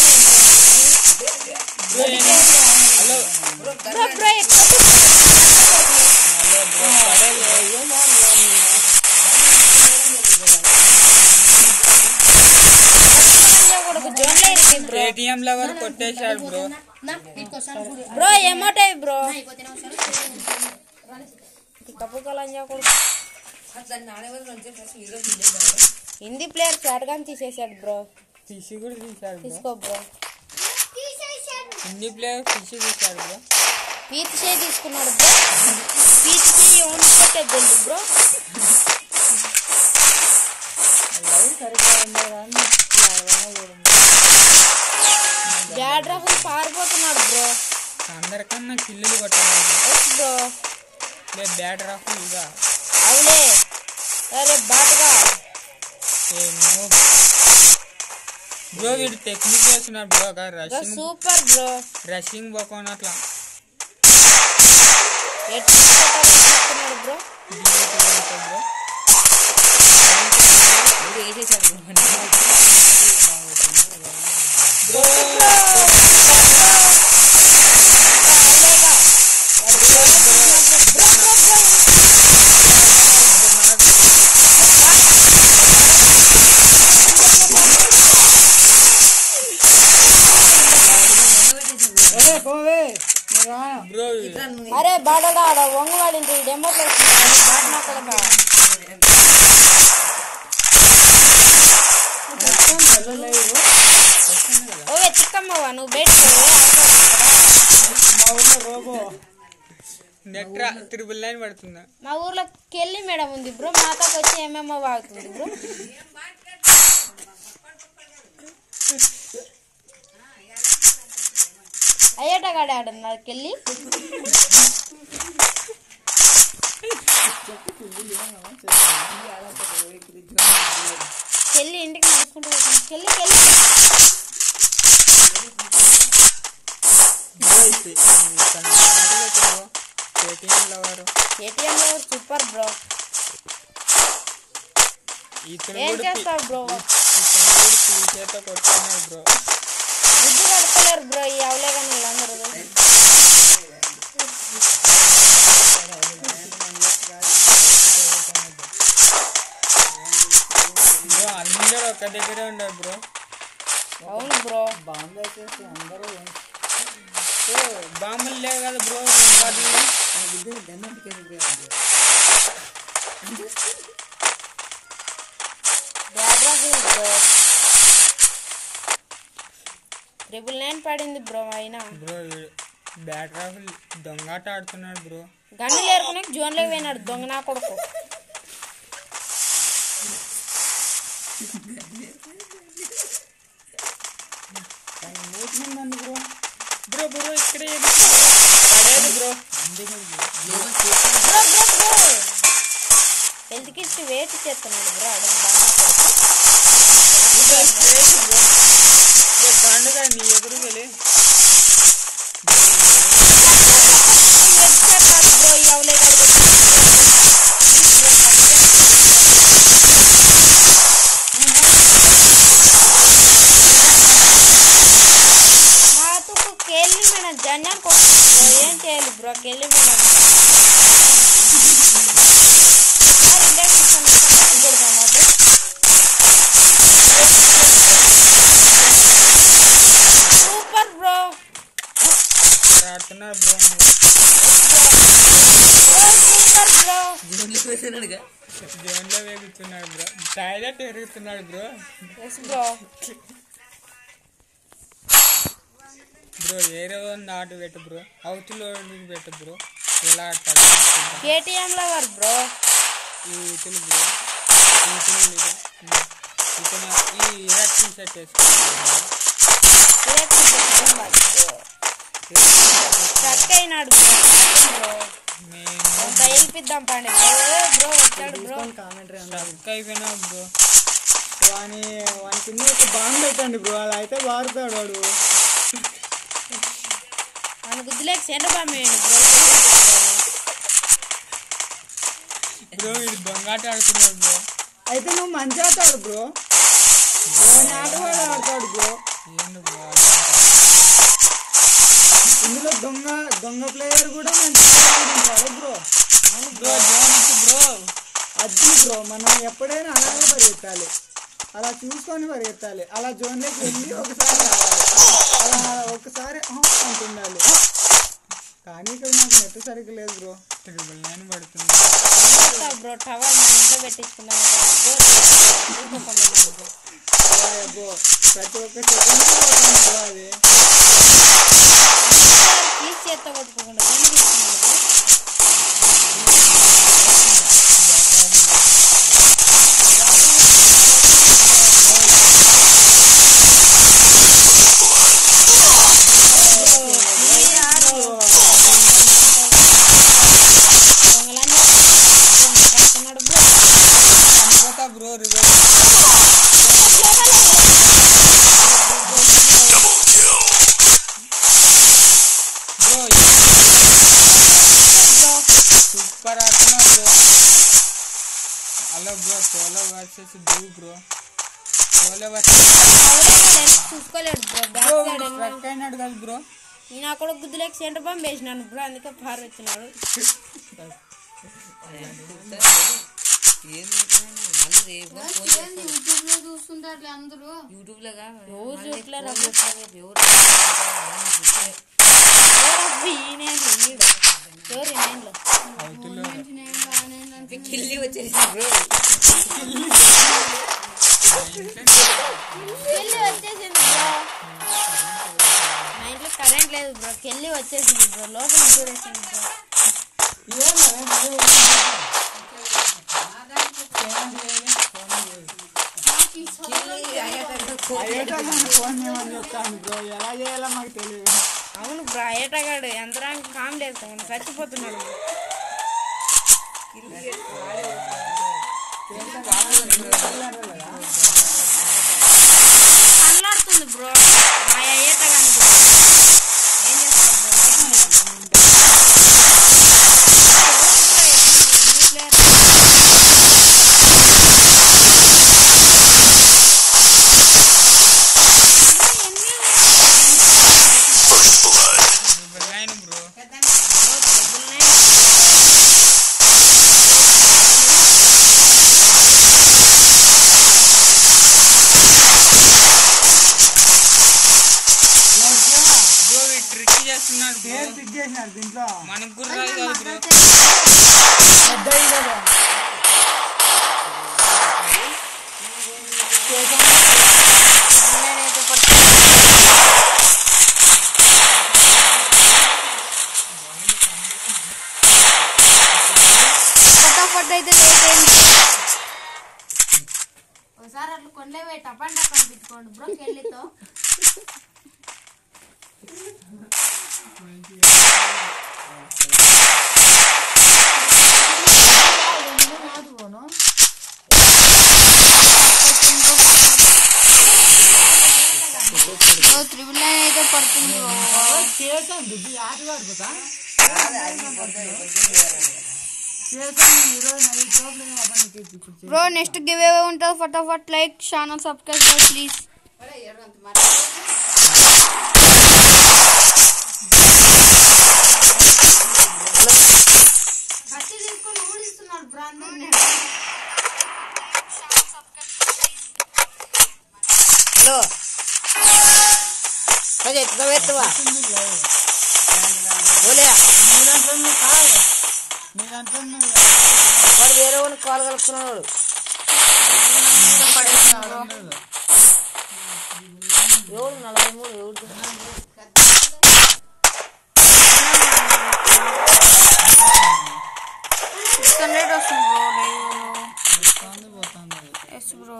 బ్రో ఏం- హలో బ్రో బ్రో ఎక్కువ హలో బ్రో సరే బ్రో కొడుకు జోన్లో ఇరికి బ్రో ఏటీఎం లవర్ కొట్టేశాడు బ్రో నా ఇంకోసారి చూడు బ్రో ఏమోటాయి బ్రో అయిపోతేనే ఒకసారి కప్పు కలంజా కొడుకు దాన్ని ఆడేవాళ్ళు మంచిగా చేసి ఈరోజు ఇదే బాగా. హిందీ ప్లేయర్ షాట్గాన్ తీసేశాడు బ్రో ఫిష్ కూడా తీశాడు బ్రో తీసుకో బ్రో హిందీ ప్లేయర్ ఫిష్ తీశాడు బ్రో పీచ్ చేయి తీసుకున్నాడు బ్రో పీచ్ చేయి ఓన్ కొట్టేద్దండి బ్రో బ్యాడ్ రాహుల్ పారిపోతున్నాడు బ్రో అందరికన్నా కిల్లులు కొట్టాలి ఎస్ బ్రో లే బ్యాట్ రాఫ్ ఇదా అవులే అరే బాటగా ఏ నో బ్రో వీడు టెక్నిక్ చేస్తున్నాడు బ్రో ఒక రషింగ్ సూపర్ బ్రో రషింగ్ పోకుండా అట్లా ఎట్లా కొట్టాలని చెప్తున్నాడు బ్రో DDT కొడతాడు బ్రో వీడు వేసేసాడు బ్రో బ్రో అరే బాడగా ఆడ వంగువాడింది డెమో ప్లేస్ బాట్ నా కొడక ఓవే చిక్కమ్మవా నువ్వు బయటకు నెట్ త్రిబుల్ నైన్ పడుతుందా మా ఊర్లో కెళ్ళి మేడం ఉంది బ్రో మాతకు వచ్చి ఏమేమో వాగుతుంది బ్రో అయ్యేటగాడే ఆడన్నారు కెళ్ళి కెళ్ళి ఇంటికి నడుచుకుంటూ పోతుంది కెళ్ళి కెళ్ళి బ్రో పేటిఎం లవర్ ఏటీఎం లో సూపర్ బ్రో ఇతను ఏం కూడా చేస్తావు బ్రో ఇతను కూడా పిల్ చేత కొట్టుకున్నాడు బ్రో బుద్ధి కడతలేరు బ్రో ఈ అవలే కానీ వీళ్ళందరూ బ్రో అందరూ ఒక దగ్గరే ఉన్నారు బ్రో అవును బ్రో ఓ బాంబులు లేవు కదా బ్రో అది బ్యాడ్రాఫ్ బ్రో ట్రిపుల్ నైన్ పడింది బ్రో అయినా బ్రో బ్యాట్ రాఫుల్ దొంగాట ఆడుతున్నాడు బ్రో గన్నులు ఏరుకునే జోన్లోకి పోయినాడు దొంగ నా కొడుకు బ్రో బ్రో ఇక్కడే పడేది bro bro bro bro health kit wait చేస్తున్నాడు బ్రో అడుగు బాగా పండుగ నీ ఎదురుగలే బ్రో ఈ అవలే గడుగు మాతుకు కెళ్ళి మేడం జన్యాన్ కొట్టు ఏం చేయాలి బ్రో కెళ్ళి మేడం సూపర్ వేగుతున్నాడుగా జోన్లో వేగుతున్నాడు బ్రో టాయిలెట్ ఎరుగుతున్నాడు బ్రో ఎస్ బ్రో బ్రో ఏరే ఉంది ఆట పెట్టు బ్రో అవతల పెట్టు బ్రో ఎలా ఆడతాడు కేటీఎం లవర్ బ్రో ఈ ఇతలు బ్రో ఈ ఇతలు లేదు ఇతను ఈ ఇరాక్ టీ షర్ట్ వేసుకున్నాడు స్ట్రక్ అయినాడు బ్రో మేము కొంత వెళ్ళిపిద్దాం పండి బ్రో బ్రో వచ్చాడు బ్రో స్టక్ అయిపోయినా బ్రో వాని వాని కింద ఒక బాంబు పెట్టండి బ్రో అలా అయితే వాడుతాడు వాడు మన గుద్దులేక సెంటర్ బాంబు వేయండి బ్రో బ్రో ఇది దొంగాట ఆడుతున్నాడు బ్రో అయితే నువ్వు మంచి ఆడతాడు బ్రో వాని ఆట కూడా ఆడతాడు బ్రో ఏంటి బ్రో ఇందులో దొంగ దొంగ ప్లేయర్ కూడా మంచి ఉంటాడు బ్రో బ్రో జోన్ బ్రో అది బ్రో మనం ఎప్పుడైనా అలాగే పరిగెత్తాలి అలా చూసుకొని పరిగెత్తాలి అలా జోన్లోకి వెళ్ళి ఒకసారి రావాలి అలా ఒకసారి ఆహ్ అంటుండాలి కానీ ఇక్కడ నాకు నెట్ సరిగ్గా లేదు బ్రో నేను పడుతుంది బ్రో టవర్ మన ఇంట్లో పెట్టించుకున్నాం బ్రో బ్రో ప్రతి ఒక్క సెకండ్ పోతుంది బ్రో అది తీసి చేత్తో కొట్టుకోకుండా ఏం తీసుకున్నాడు బ్రో దొంగలన్నీ కడుతున్నాడు బ్రో చనిపోతా బ్రో రివర్స్ బ్రో సూపర్ ఆడుతున్నా bro hello bro solo versus duo bro solo versus ఎవడైనా చూసుకోలేడు బ్రో బ్యాక్ బ్రో సైడ్ ఎన్నో స్ట్రక్ అయినాడు కదా బ్రో నేను అక్కడ గుద్దులేక సెంటర్ బాంబు వేసినాను బ్రో అందుకే పారు వచ్చినాడు ఏంది మళ్ళీ రేపు ఫోన్ ఏంది యూట్యూబ్ లో చూస్తుంటారులే అందరూ యూట్యూబ్ లో ఎవరు చూడలేరు ఎవరు ఈయనేంటి ఈడు ఎవరు ఈయనలో నేను బాగానే ఉన్నాను. కిల్లి వచ్చేసి బ్రో కెళ్ళి వచ్చేసింది బ్రో మా ఇంట్లో కరెంట్ లేదు బ్రో కెళ్ళి వచ్చేసింది బ్రో లోపల చూడేసింది బ్రో ఫోన్ చేయమని చెప్తాను బ్రో ఎలా చేయాలో మాకు తెలియదు అవును బ్రో అయ్యేటగాడు యంత్రానికి కామ్ లేదు కదా చచ్చిపోతున్నాడు బ్రో. కళ్ళాడుతుంది బ్రో మా అయ్యేటగాని బ్రో ఏం చేస్తావు bro First blood. Line bro bro ఈ ట్రిక్ చేస్తున్నాడు బ్రో పిక్ చేసినారు దీంట్లో మనకు కూడా రాదు కదా బ్రో పెద్దవి కదా ఫటాఫట్ అయితే లేట్ అయింది ఒకసారి అట్లా కొండలే పోయి టపన్ టపన్ పెట్టుకోండి బ్రో కెళ్ళితో త్రిబుల్ నైన్ అయితే పడుతుంది bro. చేసాను దుడ్డు ఆట పడిపోతా చేసాను ఈరోజు నైట్ లోపల అవన్నీ ఇప్పుడు బ్రో నెక్స్ట్ గివ్ అవే ఉంటుంది ఫటాఫట్ లైక్ ఛానల్ సబ్స్క్రైబ్ ప్లీజ్ తీసుకొని ఊడిస్తున్నారు బ్రో అందరినీ హలో అదే ఎత్తువా ఓలే నీ దాంట్లో నువ్వు కాదు నీ దాంట్లో నువ్వు వాడు వేరే వాడిని కాలు కలుపుతున్నాడు ఎవడు నలభై మూడు ఎవడు సిక్స్ హండ్రెడ్ వస్తుంది బ్రో లైవ్ వస్తుంది పోతుంది ఎస్ బ్రో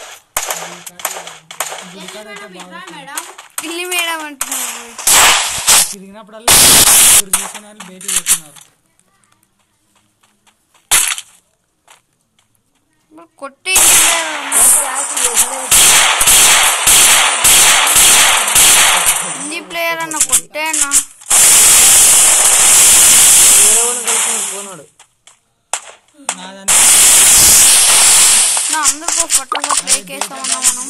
మేడం పిల్లి మేడం అంటున్నారు తిరిగినప్పుడల్లా ఇప్పుడు చూసిన వాళ్ళు బయటికి పోతున్నారు బ్రో కొట్టి హిందీ ప్లేయర్ అన్న కొట్టే అన్న వేరే వాడిని కలుపుతున్నాడు పోనాడు నాదంటే నా అందరికీ ఫటాఫట్ లైక్ వేస్తామన్నా మనం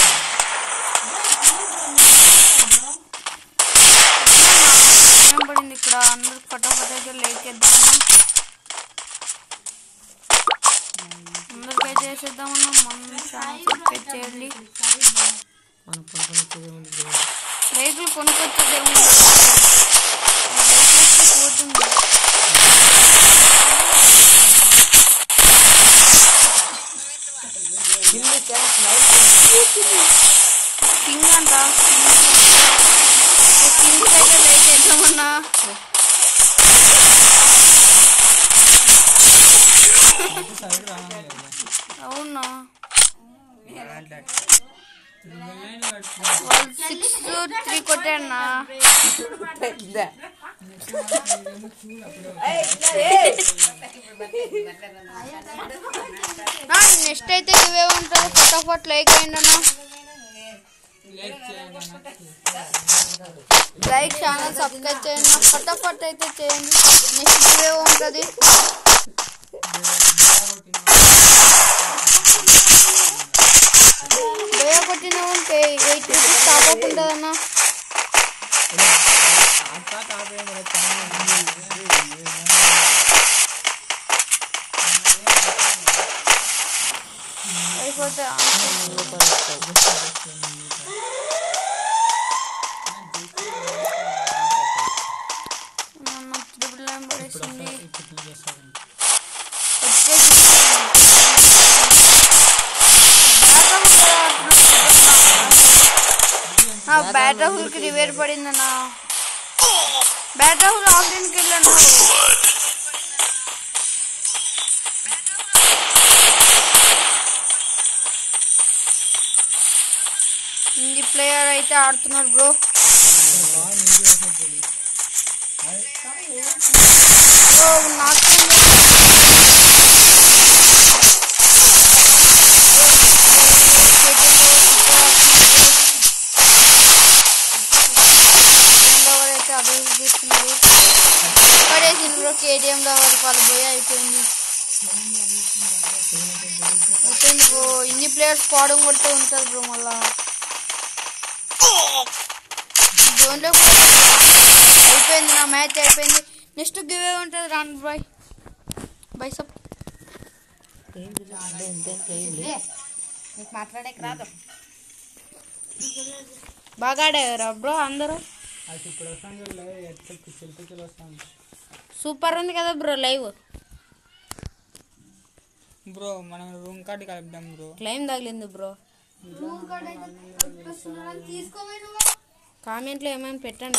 ఏం పడింది ఇక్కడ అందరికి ఫటాఫట్ అయితే లైక్ వేద్దామన్నా అందరికైతే వేసేద్దామన్నా మన ఛానల్ సబ్స్క్రైబ్ చేయండి మనం పనుకొని వచ్చేది ఏముంది లైక్లు కొనుక్కొచ్చేది ఏముంది లైక్ వేస్తే పోతుంది కింది ఛాన్స్ నైట్ కింగ్ అంట కింగ్ అయితే లైక్ వేద్దామన్నా సైడ్ రావాలి అవునా లైన్ కట్టుకో వాళ్ళు సిక్స్ త్రీ కొట్టాడన్నా ఇదే నెక్స్ట్ అయితే ఇవే ఉంటుంది ఫటాఫట్ లైక్ అయ్యండి అన్న లైక్ చేయండి అన్న. లైక్ ఛానల్ సబ్స్క్రైబ్ చేయండి అన్న. ఫటాఫట్ అయితే చేయండి నెక్స్ట్ ఇవే ఉంటుంది బోయ కొట్టిన ఉంటే ఎయిట్ రూపీస్ టాప్ అప్ ఉంటుంది అన్న అంతా తాపేయండి రా, చాలా ఉంది. అయిపోతే త్రిబుల్ నైన్ పడేసింది ఇప్పుడు చేస్తాను వచ్చేసి బ్యాట్ రాహుల్ కి రివేర్ పడిందన్న బ్యాట్ రాహుల్ ఆఫ్లైన్కి వెళ్ళాను హిందీ ప్లేయర్ అయితే ఆడుతున్నారు బ్రో బ్రో నాకు అయితే అభివృద్ధి చేస్తున్నారు పడేసింది బ్రో కేటీఎం లో వరకు వాళ్ళు పోయి అయిపోయింది అయిపోయింది బ్రో ఇన్ని ప్లేయర్స్ పాడం కొడితే ఉంటారు బ్రో మళ్ళా జోన్లో కూడా అయిపోయింది నా మ్యాచ్ అయిపోయింది నెక్స్ట్ గివే ఉంటుంది రాను బాయ్ బై సప్ నీకు మాట్లాడే రాదు బాగా ఆడారా బ్రో అందరూ అది ఇప్పుడు వస్తాను ఎట్లా పిచ్చిలు పిచ్చిలు వస్తాను సూపర్ ఉంది కదా బ్రో లైవ్ బ్రో మనం రూమ్ కార్డు కలుపుదాం బ్రో క్లైమ్ తగిలింది బ్రో కామెంట్లో ఏమైనా పెట్టండి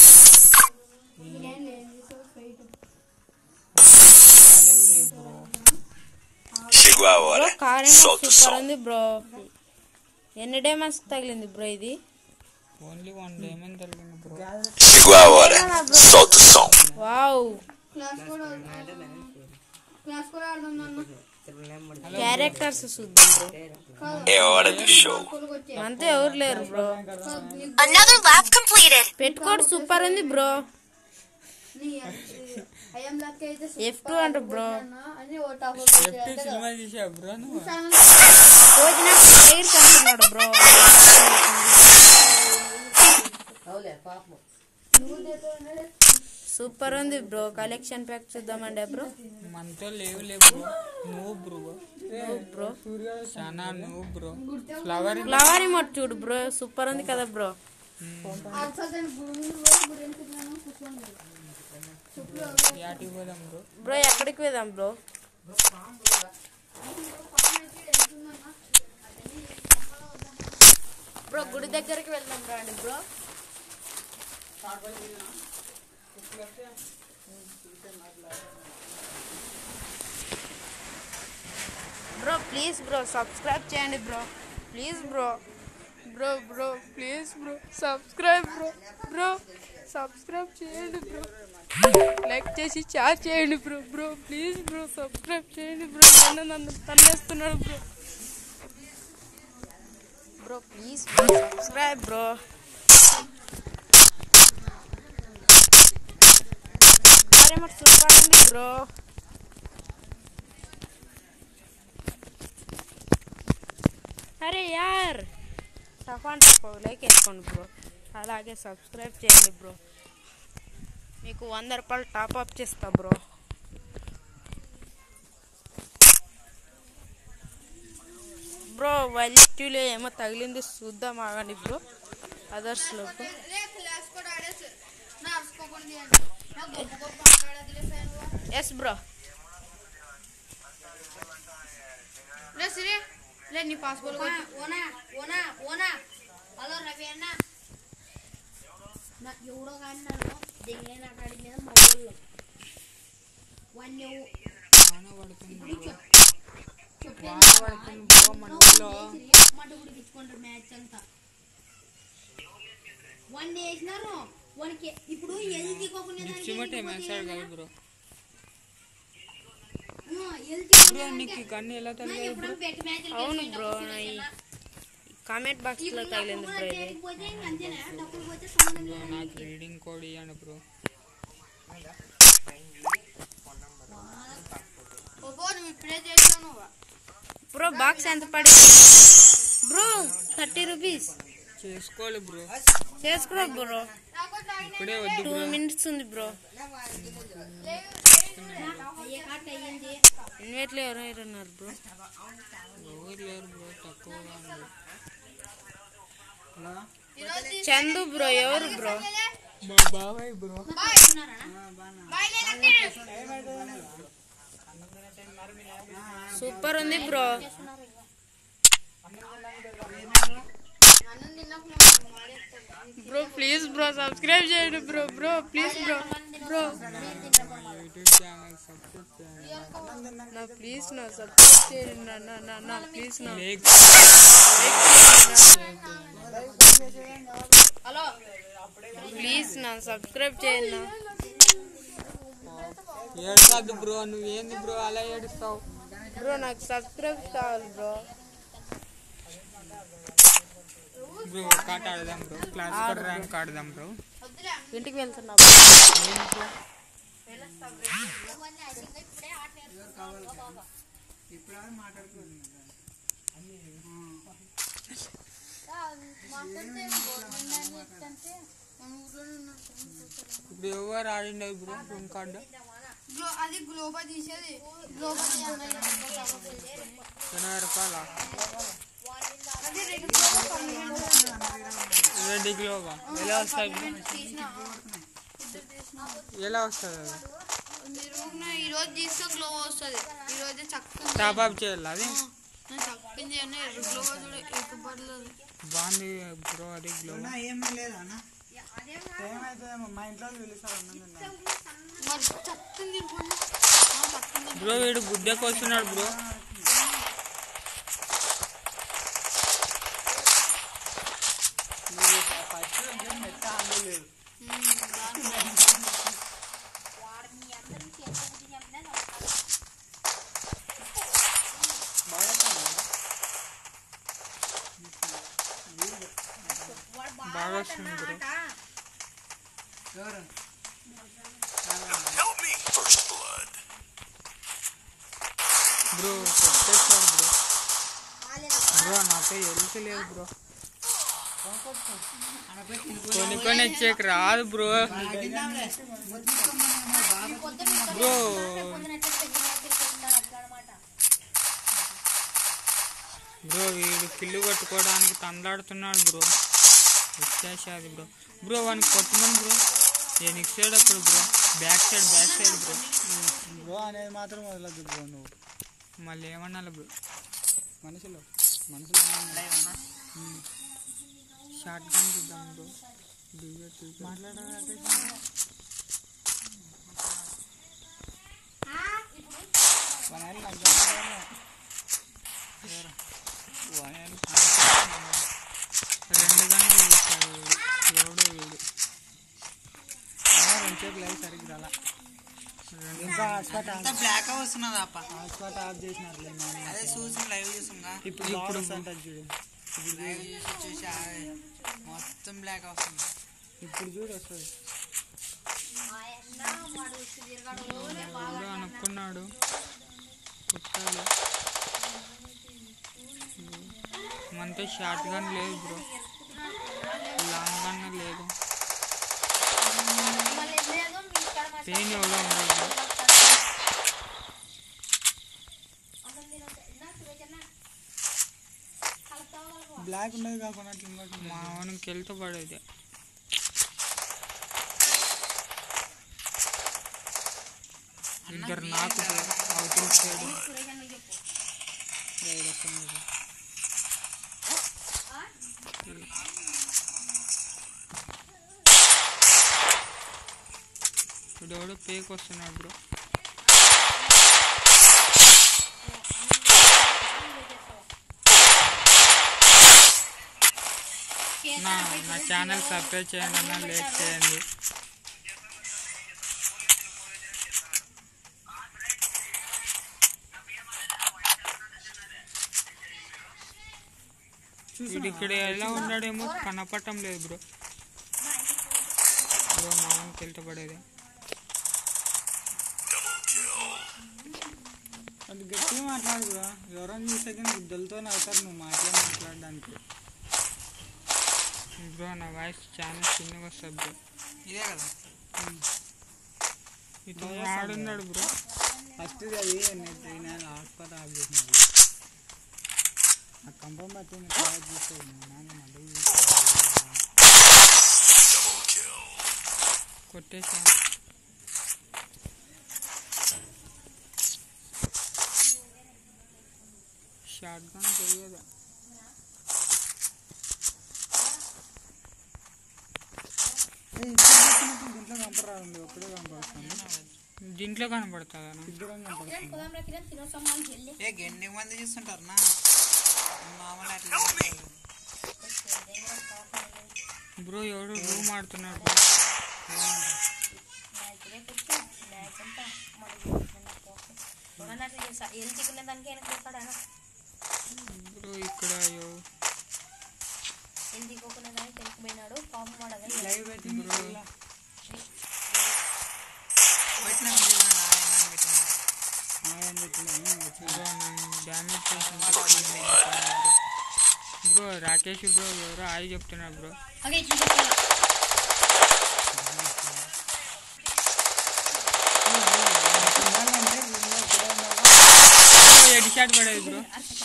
Chegou a bro hora. Car Solta o super som. ఉంది బ్రో ఎన్ని డైమండ్స్ తగిలింది బ్రో ఇది ఓన్లీ వన్ డైమండ్ తగ్గింది bro Chegou a hora. Solta o som. Wow characters చూద్దాం బ్రో É hora do show. అంతే ఎవరు లేరు బ్రో Another lap completed. పెట్టుకోడు సూపర్ ఉంది బ్రో ఎఫ్ టూ అంట బ్రో ఎఫ్టీ సినిమా తీసా బ్రో నువ్వు రోజున ప్లేయర్స్ అంటున్నాడు బ్రో అవులే పాపం సూపర్ ఉంది బ్రో కలెక్షన్ ప్యాక్ చూద్దామండి బ్రో మనతో లేవు లేవు బ్రో నువ్వు బ్రో బ్రో చాలా నువ్వు బ్రో ఫ్లవర్ ఫ్లవర్ ఇమోట్ చూడు బ్రో సూపర్ ఉంది కదా బ్రో యాటికి పోదాం బ్రో బ్రో ఎక్కడికి వెళ్దాం బ్రో బ్రో గుడి దగ్గరికి వెళ్దాం రండి bro bro please bro subscribe చేయండి bro please bro bro bro please bro subscribe bro bro subscribe చేయండి బ్రో లైక్ చేసి చార్జ్ చేయండి bro bro please bro subscribe చేయండి బ్రో నన్ను నన్ను తన్నేస్తున్నాడు bro bro please bro subscribe bro అరే మరి సూపర్ ఉంది బ్రో అరే యార్ సఫాన్ టాప్ లైక్ వేసుకోండి బ్రో అలాగే సబ్స్క్రైబ్ చేయండి బ్రో మీకు వంద రూపాయలు టాప్ అప్ చేస్తా బ్రో బ్రో వైలిటీలో ఏమో తగిలింది చూద్దాం ఆగండి బ్రో అదర్స్లో ఎస్ బ్రో లే నీ పాస్పోర్ట్ ఓనా ఓనా ఓనా హలో రవి అన్న నా ఎవడో కానీ నన్ను దిగిన అక్కడి మీద మా ఊళ్ళో వాడిని మట్టు గుడిపించుకుంటారు మ్యాచ్ అంతా వాడిని వేసినారు వానికి ఇప్పుడు ఎల్కి బ్రో ఎల్కి నీకు కన్ను ఎలా తగిలి ఎప్పుడు బెట్ మ్యాచ్ అవును బ్రో ఈ కామెంట్ బాక్స్లో తగిలింది బ్రో ఇది పోతే ఇంక అంతేనా డబ్బులు పోతే సంబంధం లేదు నాకు రీడింగ్ కోడ్ ఇవ్వండి బ్రో ఇప్పుడే చేసాను బ్రో బాక్స్ ఎంత పడింది బ్రో థర్టీ రూపీస్ చేసుకోవాలి బ్రో చేసుకో బ్రో ఇప్పుడే వద్దు టూ మినిట్స్ ఉంది బ్రో అయ్యే కాట అయ్యింది ఇన్వైట్లో ఎవరు ఉన్నారు బ్రో ఎవరు లేరు బ్రో తక్కువగా ఉంది చందు బ్రో ఎవరు బ్రో మా బాబాయ్ బ్రో సూపర్ ఉంది bro bro please bro subscribe చేయండి bro bro please bro bro YouTube channel subscribe చేయండి నా ప్లీజ్ నా సబ్స్క్రైబ్ చేయండి నా నా నా నా ప్లీజ్ నా లేక్ ప్లీజ్ నా సబ్స్క్రైబ్ చేయండి నా ఏడుస్తాదు బ్రో నువ్వేంది బ్రో అలా ఏడుస్తావు బ్రో నాకు సబ్స్క్రైబ్ కావాలి బ్రో బ్రో కాట ఆడదాం బ్రో క్లాస్ కూడా ర్యాంక్ ఆడదాం బ్రో ఇంటికి వెళ్తున్నా ఇప్పుడు ఎవరు ఆడిండదు బ్రో రూమ్ కార్డు అది గ్లోబల్ తీసేది గ్లోబల్ ఎనభై రూపాయల రెడ్డి గ్లోబా ఎలా వస్తాయి bro? ఎలా వస్తుంది అది మీరు ఈ రోజు తీస్తే గ్లోబ్ వస్తుంది ఈ రోజు చక్కగా టాప్ అప్ చేయాలి అది చక్కగా చేయండి గ్లోబ్ చూడ ఎక్కువ పర్లేదు బాగుంది బ్రో అది గ్లోబా ఏమీ లేదన్నా ఏమైతుందేమో మా ఇంట్లో పిలుస్తారు అన్నం తిన్నాను. మరి చక్కగా తిరుపండి చక్కగా బ్రో వీడు గుద్దెకి వస్తున్నాడు బ్రో ఫస్ట్ మెత్త అందలేదు బాగా వస్తుంది బ్రో ఎవరు First blood. బ్రో కొట్టేస్తాడు బ్రో బ్రో నాతో ఎలుసు లేదు బ్రో కొన్ని కొన్ని వచ్చేకి రాదు బ్రో బ్రో బ్రో వీడు కిల్లు కొట్టుకోవడానికి తందాడుతున్నాడు బ్రో వచ్చేసాది బ్రో బ్రో వానికి కొట్టమని బ్రో నేను ఇచ్చేటప్పుడు bro back side back side bro bro అనేది మాత్రం వదలద్దు బ్రో నువ్వు మళ్ళీ ఏమన్నా బ్రో మనుషులు మనుషులు ఏమన్నా? షార్ట్ గన్ చూద్దాం బ్రో డిజెట్ మాట్లాడాలంటే వన్ ఏళ్ళు నాకు కావాలి. వన్ ఏళ్ళు రెండు గన్నులు చూస్తాడు వీడు. ఎవడో వీడు ఆ, రెండు చేతులు అవి సరిగ్గా రాలా ఇంకా హాట్స్పాట్ ఆఫ్ బ్లాక్ వస్తున్నది అప్ప హాట్స్పాట్ ఆఫ్ చేసినారులే నాన్న. అదే చూసి లైవ్ చూసింగా ఇప్పుడు ఇప్పుడు అంటారు చూడు లైవ్ చూసి చూసి ఆగే. మొత్తం బ్లాక్ వస్తుంది ఇప్పుడు చూడు వస్తుంది ఎవడో అనుకున్నాడు కుట్టాలి మనతో షార్ట్ గన్ లేదు బ్రో లాంగ్ గన్ లేదు పెయిన్ ఎవరో ఉండదు బ్రో బ్లాక్ ఉండదు కాకుండా అట్లా ఇంకోటి ఉంది. మా వానికి వెళ్తూ పడేది ఇద్దరు నాకు బ్రో అవతల సైడ్ రైడ్ వస్తుంది ఇది. ఇప్పుడు ఎవడో పేక్ వస్తున్నాడు బ్రో నా నా ఛానల్ సబ్స్క్రైబ్ చేయండి అన్న లైక్ చేయండి వీడు ఇక్కడ ఎలా ఉన్నాడేమో కనపడటం లేదు బ్రో బ్రో మామూలు వెళ్తే పడేది అది గట్టిగా మాట్లాడు బ్రో ఎవరైనా చూస్తే కానీ గుడ్డలతో అవుతారు నువ్వు మాట్లాడి మాట్లాడడానికి బ్రో నా వాయిస్ చాలా చిన్నగా వస్తుంది బ్రో ఇదే కదా ఇతను ఆడున్నాడు బ్రో ఫస్ట్ అది నెట్ నేను హాస్పిటల్ ఆఫ్ చేసినది ఆ కంపం బట్టి నేను కాల్ చూస్తాను నాన్న మళ్ళీ కొట్టేసాను షార్ట్ గన్ తెలియదు ఏ, ఇప్పుడు చూసినప్పుడు దీంట్లో కంపరాలండి ఒక్కడే కంపరుస్తాను దీంట్లో కనపడుతుందా ఇద్దరం కంపరుస్తాను ఏ ఎన్ని మంది చూస్తుంటారు నా మామూలు అట్లా చూస్తారు. బ్రో ఎవడు రూమ్ ఆడుతున్నాడు bro. బ్రో ఇక్కడ ఎవ- లైవ్ పెట్టింది ఇలా. పెట్టినా వీడియో నా ఆయన పెట్టినా ఆ, ఏం పెట్టింది అన్నీ వచ్చింది బ్రో నన్ను డ్యామేజ్ చేసిన బ్రో రాకేష్ బ్రో ఎవరో ఆయి చెప్తున్నారు బ్రో ఉండాలంటే వీళ్ళలో కూడా ఉండాలి. బ్రో ఎడి షాట్ పడేది bro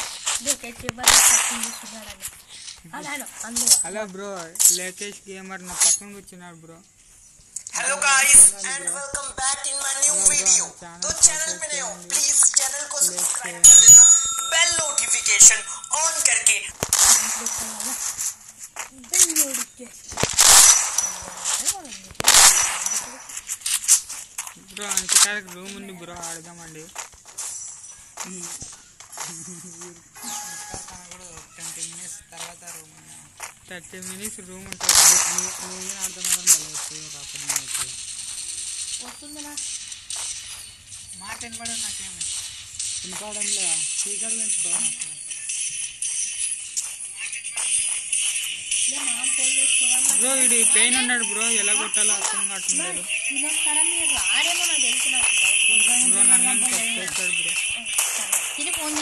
hello bro latest gamer నా పక్కన కూర్చున్నాడు bro hello guys and welcome back in my new video तो चैनल पे नए हो प्लीज चैनल को सब्सक्राइब कर देना बेल नोटिफिकेशन ऑन करके బ్రో అంతకాడికి రూమ్ ఉంది బ్రో ఆడదామండి ట్వంటీ మినిట్స్ తర్వాత రూమ్ థర్టీ మినిట్స్ రూమ్ ఉంటుంది నువ్వు ఏం ఆడుతున్నావు భలే వస్తుంది రాకుండా వచ్చి మాట వినపడదు నాకేమి వినపడంలే స్పీకర్ పెంచుకో బ్రో ఇది పెయిన్ ఉన్నాడు బ్రో ఎలా కొట్టాలో అర్థం కావట్లేదు బ్రో నన్ను తప్పేస్తాడు బ్రో తిని ఫోన్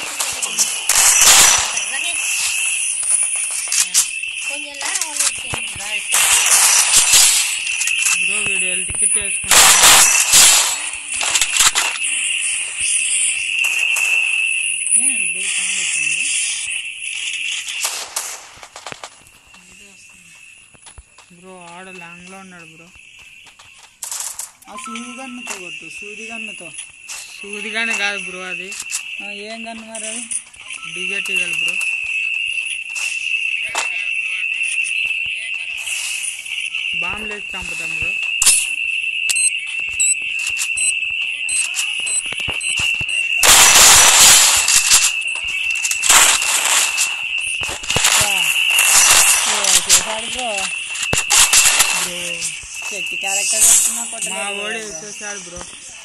ఫోన్ చేయాలా వాళ్ళు వచ్చేయండి బ్రో వీడు హెల్త్ కిట్ వేసుకుంటాడు నేను బయట సౌండ్ వస్తుంది బ్రో ఆడ లాంగ్ లో ఉన్నాడు బ్రో ఆ సూది గన్నుతో కొట్టు సూది గన్నుతో సూదిగానే కాదు బ్రో అది ఆ, ఏం గన్ను మరి అది డిజెటీగల్ బ్రో బాంబు లేచి చంపుతాం బ్రో చేశాడు బ్రో బ్రో చెట్టు క్యారెక్టర్ వెళ్తున్నా మా ఓడి వేసేసాడు బ్రో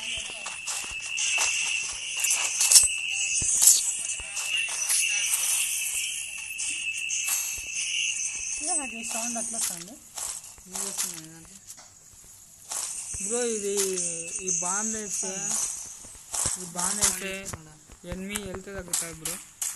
నాకు ఈ సౌండ్ అట్లా వస్తుంది బ్రో ఇది ఈ బాంబు వేస్తే ఈ బాంబు వేస్తే ఎనిమి వెళ్తే తగ్గుతాయి బ్రో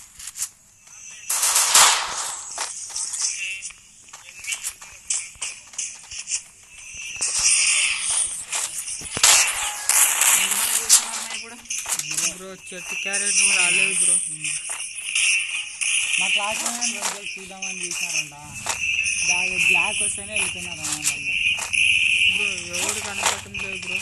బ్రో చెట్టు క్యారెట్ రాలేదు బ్రో మా క్లాస్ రెండు రోజులు చూద్దామని చూసారంట దాని బ్లాక్ వస్తేనే వెళ్తున్నారు అన్నమాట అందరు బ్రో ఎవరు కనపడటం లేదు బ్రో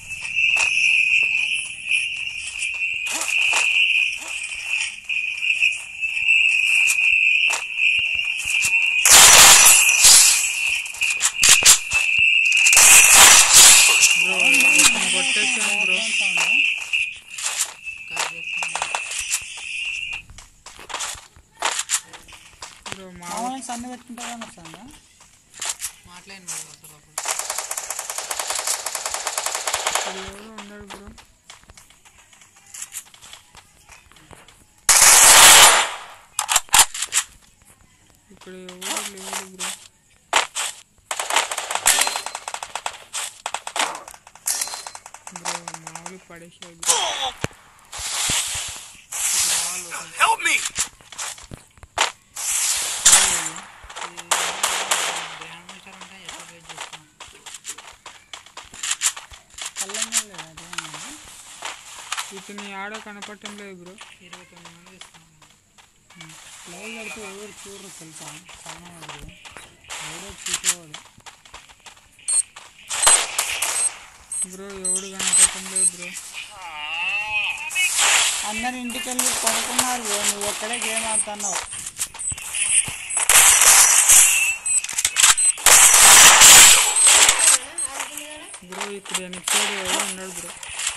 బ్రో ఒకరిని కొట్టేసాను బ్రో సౌండ్ బ్రో మా మామూలు సన్న పెట్టుకుంటారని వస్తుందా ఇక్కడ ఎవరు ఉన్నాడు బ్రో ఇక్కడ ఎవరు లేరు బ్రో బ్రో మామూలు పడేసాడు బ్రో Help me! కళ్ళంగా లేదా అదేమన్నా? ఇతని ఆడ కనపడటం లేదు బ్రో లైవ్ పెడితే ఎవరు చూడరు తెలుసా చాలా వాడు ఎవరో చూసేవాడు బ్రో ఎవడు కనపడటం లేదు బ్రో అందరు ఇంటికి వెళ్ళి పడుకున్నారు బ్రో నువ్వు ఒక్కడే గేమ్ ఆడుతున్నావు బ్రో ఇక్కడ వెనక సైడ్ ఎవడో ఉన్నాడు బ్రో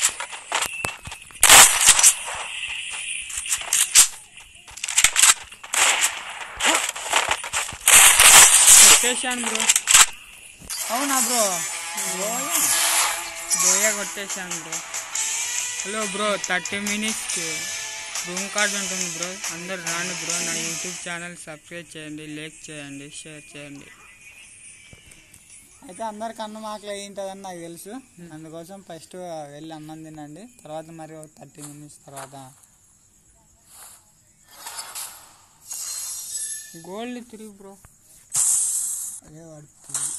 కొట్టేశాను బ్రో అవునా బ్రో బోయ కొట్టేశాను bro hello bro thirty minutes room card ఉంటుంది బ్రో అందరు రాండి బ్రో నా యూట్యూబ్ ఛానల్ సబ్స్క్రైబ్ చేయండి లైక్ చేయండి షేర్ చేయండి అయితే అందరికి అన్నం ఆకలి అయి ఉంటుందని నాకు తెలుసు అందుకోసం ఫస్ట్ వెళ్ళి అన్నం తినండి తర్వాత మరి ఒక థర్టీ మినిట్స్ తర్వాత గోల్డ్ తిరిగి బ్రో అదే పడుతుంది